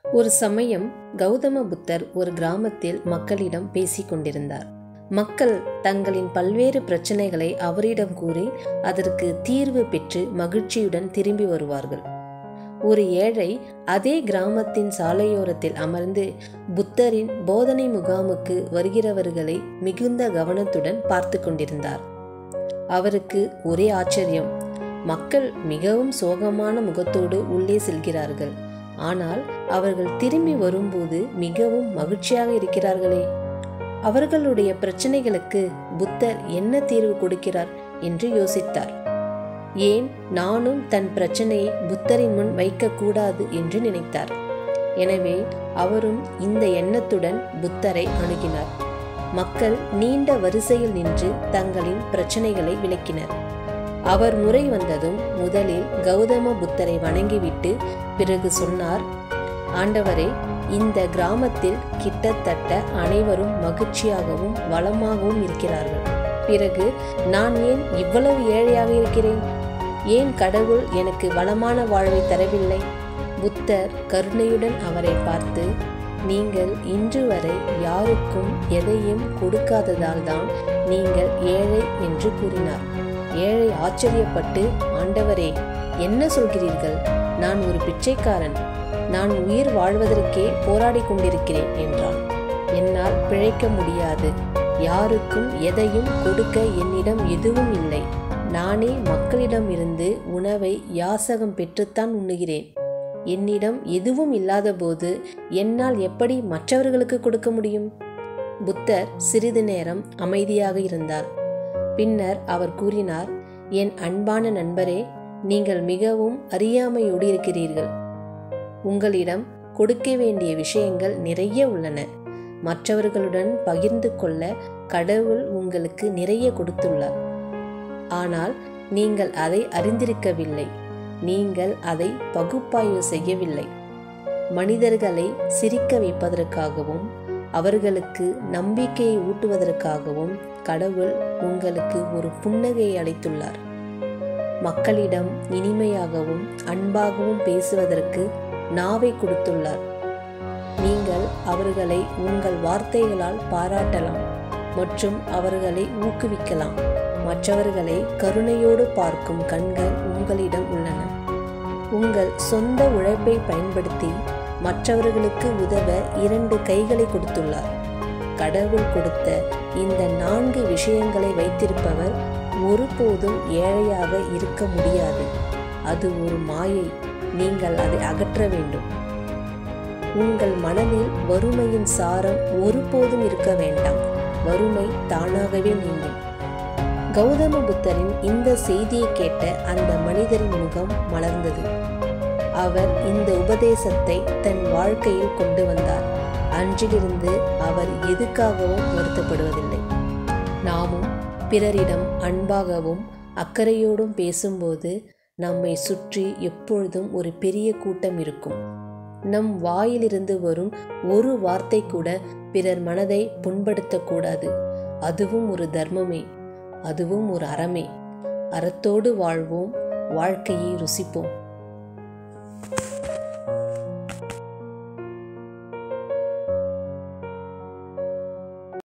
ஒரு சமயம் கௌதம புத்தர் ஒரு கிராமத்தில் மக்களிடம் பேசிக் கொண்டிருந்தார் மக்கள் தங்களின் பல்வேறு பிரச்சனைகளை அவரிடம் கூறி அதற்கு தீர்வு பெற்று மகிழ்ச்சியுடன் திரும்பி வருவார்கள் ஒரு ஏழை அதே கிராமத்தின் சாலையோரத்தில் அமர்ந்து புத்தரின் போதனை முகாமுக்கு வருகிறவர்களை மிகுந்த கவனத்துடன் பார்த்து கொண்டிருந்தார் அவருக்கு ஒரே ஆச்சரியம் மக்கள் மிகவும் சோகமான முகத்தோடு உள்ளே செல்கிறார்கள் ஆனால் அவர்கள் திரும்பி வரும்போது மிகவும் மகிழ்ச்சியாக இருக்கிறார்களே அவர்களுடைய பிரச்சனைகளுக்கு புத்தர் என்ன தீர்வு கொடுக்கிறார் என்று யோசித்தார் ஏன் நானும் தன் பிரச்சனையை புத்தரின் முன் வைக்கக்கூடாது என்று நினைத்தார் எனவே அவரும் இந்த எண்ணத்துடன் புத்தரை அணுகினார் மக்கள் நீண்ட வரிசையில் நின்று தங்களின் பிரச்சனைகளை விளக்கினர் அவர் முறை வந்ததும் முதலில் கௌதம புத்தரை வணங்கிவிட்டு பிறகு சொன்னார் ஆண்டவரே இந்த கிராமத்தில் கிட்டத்தட்ட அனைவரும் மகிழ்ச்சியாகவும் வளமாகவும் இருக்கிறார்கள் பிறகு நான் ஏன் இவ்வளவு ஏழையாக இருக்கிறேன் ஏன் கடவுள் எனக்கு வளமான வாழ்வை தரவில்லை புத்தர் கருணையுடன் அவரை பார்த்து நீங்கள் இன்று வரை யாருக்கும் எதையும் கொடுக்காததால் தான் நீங்கள் ஏழை என்று கூறினார் ஏழை ஆச்சரியப்பட்டு ஆண்டவரே என்ன சொல்கிறீர்கள் நான் ஒரு பிச்சைக்காரன் நான் உயிர் வாழ்வதற்கே போராடி கொண்டிருக்கிறேன் என்றான் என்னால் பிழைக்க முடியாது யாருக்கும் எதையும் கொடுக்க என்னிடம் எதுவும் இல்லை நானே மக்களிடமிருந்து உணவை யாசகம் பெற்றுத்தான் உண்ணுகிறேன் என்னிடம் எதுவும் இல்லாதபோது என்னால் எப்படி மற்றவர்களுக்கு கொடுக்க முடியும் புத்தர் சிறிது நேரம் அமைதியாக இருந்தார் பின்னர் அவர் கூறினார் என் அன்பான நண்பரே நீங்கள் மிகவும் அறியாமையோடு இருக்கிறீர்கள் உங்களிடம் கொடுக்க வேண்டிய விஷயங்கள் நிறைய உள்ளன மற்றவர்களுடன் பகிர்ந்து கொள்ள கடவுள் உங்களுக்கு நிறைய கொடுத்துள்ளார் ஆனால் நீங்கள் அதை அறிந்திருக்கவில்லை நீங்கள் அதை பகுப்பாய்வு செய்யவில்லை மனிதர்களை சிரிக்க வைப்பதற்காகவும் அவர்களுக்கு நம்பிக்கையை ஊட்டுவதற்காகவும் கடவுள் உங்களுக்கு ஒரு புன்னகையை அளித்துள்ளார் மக்களிடம் இனிமையாகவும் அன்பாகவும் பேசுவதற்கு நாவை கொடுத்துள்ளார் நீங்கள் அவர்களை உங்கள் வார்த்தைகளால் பாராட்டலாம் மற்றும் அவர்களை ஊக்குவிக்கலாம் மற்றவர்களை கருணையோடு பார்க்கும் கண்கள் உங்களிடம் உள்ளன உங்கள் சொந்த உழைப்பை பயன்படுத்தி மற்றவர்களுக்கு உதவ இரண்டு கைகளை கொடுத்துள்ளார் கடவுள் கொடுத்த இந்த நான்கு விஷயங்களை வைத்திருப்பவர் ஒருபோதும் ஏழையாக இருக்க முடியாது அது ஒரு மாயை நீங்கள் அதை அகற்ற வேண்டும் உங்கள் மனதில் வறுமையின் சாரம் ஒருபோதும் இருக்க வேண்டாம் வறுமை தானாகவே நீங்கும் கௌதம புத்தரின் இந்த செய்தியை கேட்ட அந்த மனிதரின் முகம் மலர்ந்தது அவர் இந்த உபதேசத்தை தன் வாழ்க்கையில் கொண்டு வந்தார் அன்றிலிருந்து அவர் எதுக்காகவும் வருத்தப்படுவதில்லை நாமும் பிறரிடம் அன்பாகவும் அக்கறையோடும் பேசும்போது நம்மை சுற்றி எப்பொழுதும் ஒரு பெரிய கூட்டம் இருக்கும் நம் வாயிலிருந்து வரும் ஒரு வார்த்தை கூட பிறர் மனதை புண்படுத்தக்கூடாது அதுவும் ஒரு தர்மமே அதுவும் ஒரு அறமே அறத்தோடு வாழ்வோம் வாழ்க்கையை ருசிப்போம்